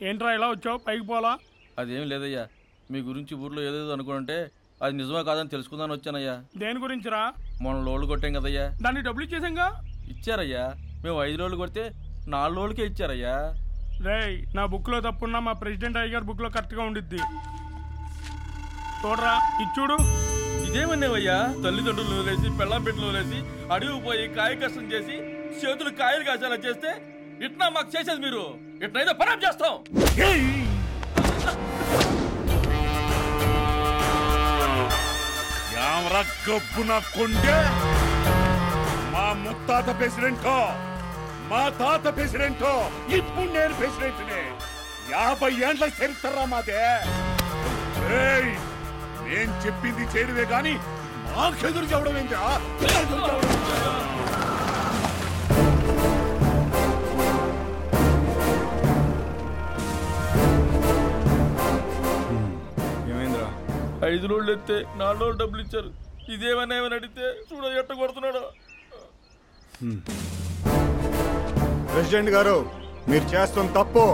ఏంట్రా ఇలా వచ్చావు పైకి పోలా అదేం లేదయ్యా మీ గురించి ఊర్లో ఏదేదో అనుకుంటే అది నిజమే కాదని తెలుసుకుందాని వచ్చానయ్యా దేని గురించిరా మొన్న లోళ్ళు కొట్టాం కదయ్యా దాన్ని డబ్బులు ఇచ్చేసాంగా ఇచ్చారయ్యా మేము ఐదు రోజులు కొడితే నాలుగు రోజులకే ఇచ్చారయ్యా రేయ్ నా బుక్లో తప్పున్నా మా ప్రెసిడెంట్ అయ్యగారు బుక్లో కరెక్ట్గా ఉండిద్ది చూడరా ఇచ్చుడు ఇదేమన్నావయ్యా తల్లిదండ్రులు వదిలేసి పెళ్ళం పెట్టలు వదిలేసి అడవి పోయి కాయ కష్టం చేసి చేతులు కాయలు కాసేలా చేస్తే ఇట్నా మాకు చేసేది మీరు ఇట్నైతే పరం చేస్తాం యామరా గబ్బున కొండే మా ముత్తాత ప్రెసిడెంట్ మా తాత ప్రెసిడెంట్ ఇప్పుడు నేను ప్రెసిడెంట్నే యాభై ఏండ్ల చరిత్ర మాదే ఏయ్, నేను చెప్పింది చేయడమే గాని మాకెదురు చెప్పడం ఏంటా ఎదురు చెప్పడం ఏంటా? ఏమైందిరా ఐదు రోజులు ఎత్తే నాలుగు రోజులు డబ్బులు ఇచ్చారు ఇదేమన్నా ఏమని అడిగితే చూడ ఎట్ట కొడుతున్నాడు ప్రెసిడెంట్ గారు మీరు చేస్తున్న తప్పు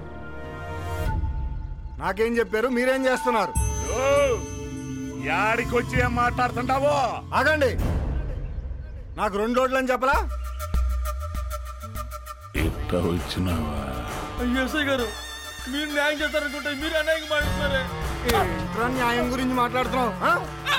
నాకేం చెప్పారు మీరేం చేస్తున్నారు ఓ, యాడికొచ్చి ఏం మాట్లాడుతుంటావో ఆగండి నాకు రెండు రోడ్లు అని చెప్పలా ఇట్ట వచ్చినావా ఎస్ఐ గారు మీరు న్యాయం చేస్తారనుకుంటే మీరు అన్యాయంగా మాట్లాడుతున్నారే ఏంట్రా న్యాయం గురించి మాట్లాడుతున్నావు ఆ?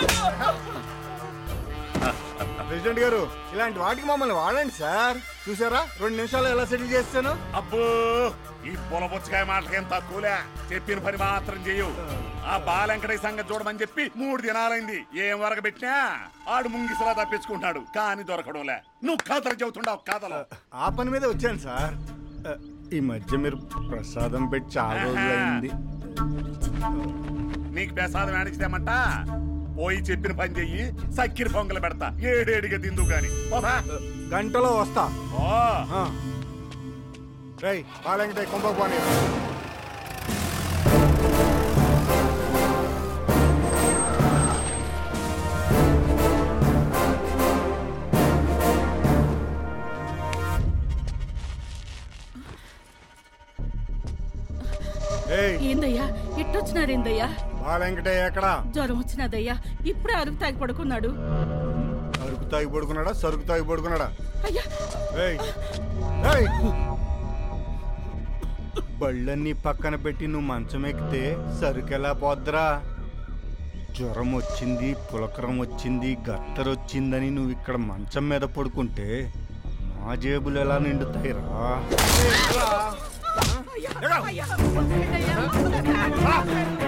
ప్రెసిడెంట్ గారు ఇలాంటి వాటికి మమ్మల్ని వాడండి సార్ చూసారా రెండు నిమిషాలు ఎలా సెటిల్ చేస్తాను అబ్బో ఈ పొలబుచ్చకాయ మాటకేం తక్కువలే చెప్పిన పని మాత్రం చెయ్యు ఆ బాలెంకటయ్య సంగతి చూడమని చెప్పి మూడు దినాలైంది ఏం వరకు పెట్టినా ఆడు ముంగిసలా తప్పించుకుంటాడు కాని దొరకడంలే నువ్వు కథలు చెబుతుండవు కథలు ఆ పని మీద వచ్చాను సార్ ఆ, ఈ మధ్య మీరు ప్రసాదం పెట్టి చాలా రోజులైంది నీకు ప్రసాదం వేణిస్తామంట పోయి చెప్పిన పని చెయ్యి సక్కిరి పొంగలు పెడతా ఏడేడిగా తిందు గాని పోదా. గంటలో వస్తా ఓ ఆ. రేయ్ పాలంకటే కుంభకోణి ఏయ్ ఏందయ్యా ఎట్టొచ్చినారేందయ్యా బాలంకటే ఎక్కడా జ్వరం వచ్చినదయ్యా ఇప్పుడే అరుగు తాగి పడుకున్నాడు అరుకు తాగి పడుకున్నాడా సరుకు తాగి పడుకున్నాడా అయ్యా ఏయ్ ఏయ్ బళ్ళన్నీ పక్కన పెట్టి నువ్వు మంచం ఎక్కితే సరుకెలా పోద్దురా జ్వరం వచ్చింది పులకరం వచ్చింది గత్తరొచ్చిందని నువ్వు ఇక్కడ మంచం మీద పడుకుంటే మా జేబులు ఎలా నిండుతాయిరా అయ్యా, అయ్యా, వదలండయ్యా, వదలండి.